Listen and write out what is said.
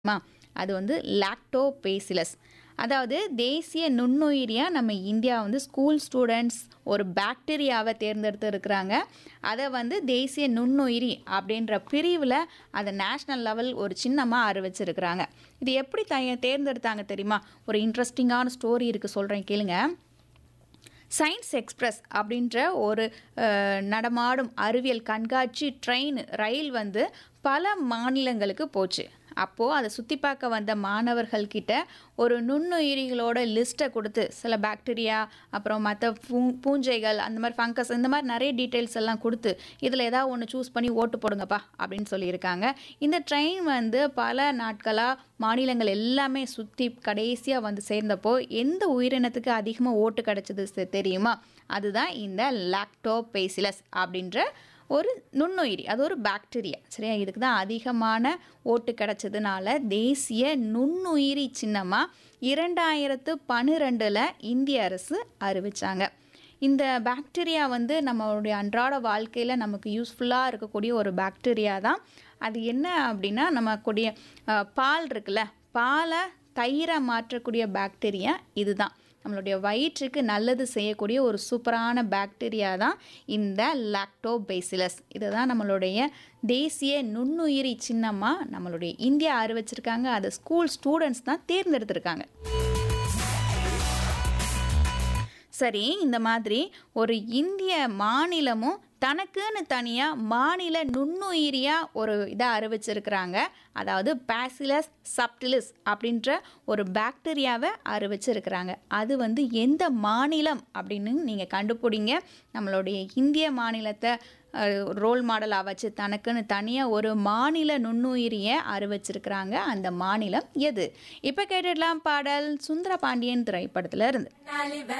மா அது வந்து லாக்டோபேசிலஸ் அதாவது தேசிய நுண்ணுயிரியா நம்ம இந்தியா வந்து ஸ்கூல் ஸ்டூடெண்ட்ஸ் ஒரு பாக்டீரியாவை தேர்ந்தெடுத்து இருக்கிறாங்க அதை வந்து தேசிய நுண்ணுயிரி அப்படின்ற பிரிவில் அதை நேஷ்னல் லெவல் ஒரு சின்னமாக அறிவிச்சிருக்கிறாங்க இது எப்படி த தேர்ந்தெடுத்தாங்க தெரியுமா ஒரு இன்ட்ரெஸ்டிங்கான ஸ்டோரி இருக்குது சொல்கிறேன் கேளுங்க சயின்ஸ் எக்ஸ்பிரஸ் அப்படின்ற ஒரு அஹ், நடமாடும் அறிவியல் கண்காட்சி ட்ரெயின் ரயில் வந்து பல மாநிலங்களுக்கு போச்சு அப்போது அதை சுற்றி பார்க்க வந்த மாணவர்கள் கிட்ட ஒரு நுண்ணுயிரிகளோட லிஸ்ட்டை கொடுத்து சில பாக்டீரியா அப்புறம் மற்ற பூ பூஞ்சைகள் அந்த மாதிரி ஃபங்கஸ் இந்த மாதிரி நிறைய டீட்டெயில்ஸ் எல்லாம் கொடுத்து இதில் ஏதாவது ஒன்று சூஸ் பண்ணி ஓட்டு போடுங்கப்பா அப்படின்னு சொல்லியிருக்காங்க இந்த ட்ரெயின் வந்து பல நாட்களாக மாநிலங்கள் எல்லாமே சுற்றி கடைசியாக வந்து சேர்ந்தப்போ எந்த உயிரினத்துக்கு அதிகமாக ஓட்டு கிடைச்சது செ- தெரியுமா அதுதான் இந்த லாக்டோபேசிலஸ் அப்படின்ற ஒரு நுண்ணுயிரி அது ஒரு பாக்டீரியா சரியா இதுக்கு தான் அதிகமான ஓட்டு கிடைச்சதுனால தேசிய நுண்ணுயிரி சின்னமாக இரண்டாயிரத்து பன்னிரெண்டில் இந்திய அரசு அறிவிச்சாங்க இந்த பாக்டீரியா வந்து நம்மளுடைய அன்றாட வாழ்க்கையில் நமக்கு யூஸ்ஃபுல்லாக இருக்கக்கூடிய ஒரு பாக்டீரியா தான் அது என்ன அப்படின்னா நமக்குடைய அஹ், பால் இருக்குல்ல பாலை தயிராக மாற்றக்கூடிய பாக்டீரியா இதுதான் நம்மளுடைய வயிற்றுக்கு நல்லது செய்யக்கூடிய ஒரு சூப்பரான பாக்டீரியா தான் இந்த லாக்டோபேசிலஸ் இதுதான் நம்மளுடைய தேசிய நுண்ணுயிரி சின்னமாக நம்மளுடைய இந்தியா அறிவிச்சிருக்காங்க அதை ஸ்கூல் ஸ்டூடெண்ட்ஸ் தான் தேர்ந்தெடுத்திருக்காங்க சரி இந்த மாதிரி ஒரு இந்திய மாநிலமும் தனக்குன்னு தனியாக மாநில நுண்ணுயிரியாக ஒரு இதை அறிவிச்சிருக்கிறாங்க அதாவது பேசிலஸ் சப்டிலிஸ் அப்படின்ற ஒரு பாக்டீரியாவை அறிவிச்சிருக்கிறாங்க அது வந்து எந்த மாநிலம் அப்படின்னு நீங்கள் கண்டுபிடிங்க நம்மளுடைய இந்திய மாநிலத்தை ரோல் மாடலாக வச்சு தனக்குன்னு தனியாக ஒரு மாநில நுண்ணுயிரியை அறிவிச்சிருக்கிறாங்க அந்த மாநிலம் எது இப்போ கேட்டுடலாம் பாடல் சுந்தர பாண்டியன் திரைப்படத்துல இருந்து நாளிவ